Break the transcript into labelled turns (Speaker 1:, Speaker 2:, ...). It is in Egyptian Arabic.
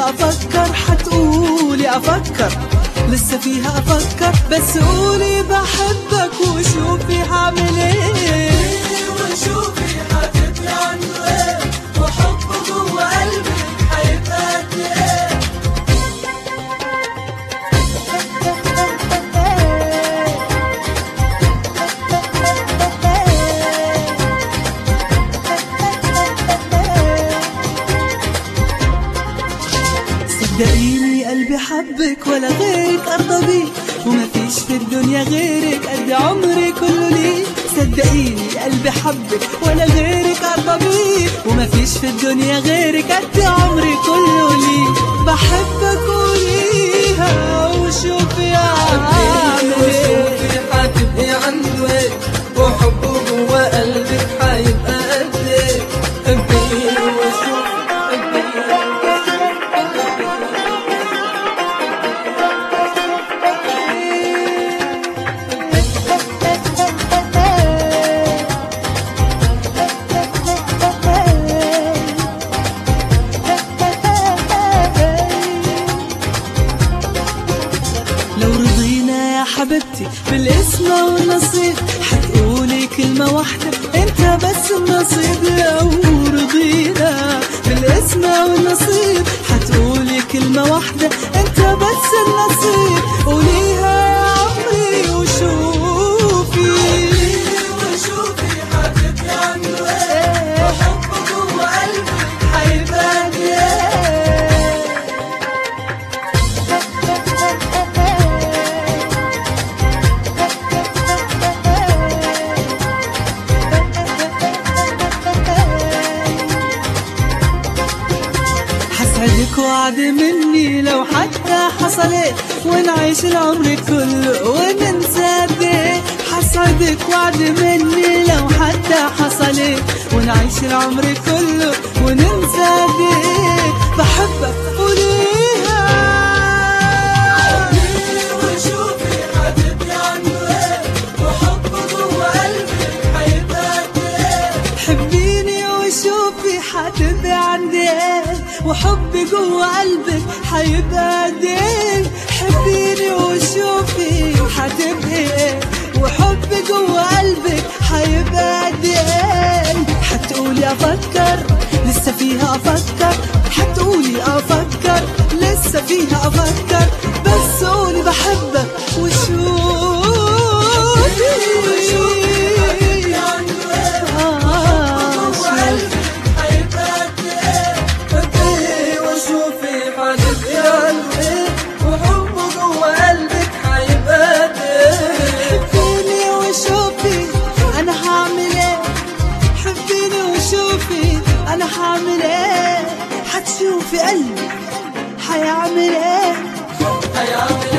Speaker 1: فيها افكر حتقولي افكر لسه فيها افكر بس قولي بحبك وشوفي هعمل ايه
Speaker 2: وشوفي حتبقي عنده ايه وحبه جوه قلبك هيبقى قد ايه
Speaker 1: صدقيني قلبي حبك ولا غيرك ارضى بيك وما فيش في الدنيا غيرك قد عمري كله ليك صدقيني قلبي حبك ولا غيرك ارضى بيك وما فيش في الدنيا غيرك قد عمري كله ليك بحبك قوليها وشوفي اعمل ايه
Speaker 2: وشوفي حتبقي عنده ايه وحبه جوه قلبك هيبقى قد ايه حبيني وشوفي
Speaker 1: لو رضينا يا حبيبتي بالاسم والنصيب حتقولي كلمة واحدة انت بس النصيب لو رضينا بالاسم والنصيب حتقولي كلمة واحدة انت بس النصيب قوليها يا عمري وشوفي
Speaker 2: وشوفي حتبقي عنده ايه وحبه جوه قلبك هيبقى قد ايه
Speaker 1: حسعدك وعد مني لو حتى حصلت ونعيش العمر كله وننسى قديه حسعدك وعد مني لو حتى حصلت ونعيش العمر كله وننسى قديه بحبك قوليها
Speaker 2: وشوفي حتبقي عنده ايه وحبه جوه قلبك هيبقى قد ايه
Speaker 1: حبيني وشوفي حتبقى عندي ايه وحبي جوه قلبك حيبقى قد ايه حبيني وشوفي حتبقى ايه وحبي جوه قلبك حيبقى قد ايه حتقولي افكر لسه فيها افكر حتقولي افكر لسه فيها افكر بس قولي بحبك وشوفي آه، شوفي.
Speaker 2: وشوفي حتبقي عنده ايه وحبه جوه قلبك هيبقى قد ايه
Speaker 1: حبيني وشوفي انا هعمل ايه حبيني وشوفي انا هعمل ايه حتشوفي قلبي حيعمل ايه
Speaker 2: هيعمل